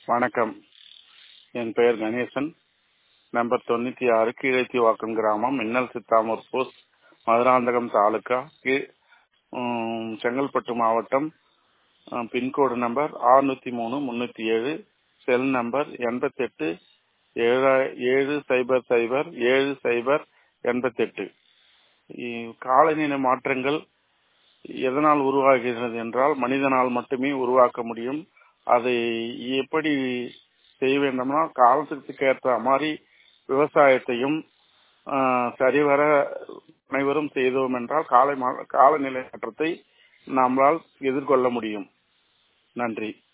வணக்கம் என் பெயர் கணேசன் நம்பர் தொண்ணூத்தி ஆறு கீழைத்திவாக்கம் கிராமம் மின்னல் சித்தாமூர் போஸ்ட் மதுராந்தகம் தாலுகா கீழ் உம், செங்கல்பட்டு மாவட்டம் அஹ், பின்கோடு நம்பர் ஆறுநூத்தி மூணு முன்னூத்தி ஏழு செல் நம்பர் எண்பத்தெட்டு ஏழா- ஏழு சைபர் சைபர் ஏழு சைபர் எண்பத்தெட்டு இ- காலநிலை மாற்றங்கள் எதனால் உருவாகிறது என்றால் மனிதனால் மட்டுமே உருவாக்க முடியும் அதை எப்படி செய்ய வேண்டும்னா காலத்திற்கு ஏற்ற மாதிரி விவசாயத்தையும் ஆஹ், சரிவர அனைவரும் செய்தோம் என்றால் காலை மா- காலநிலை மாற்றத்தை நம்மால் எதிர்கொள்ள முடியும் நன்றி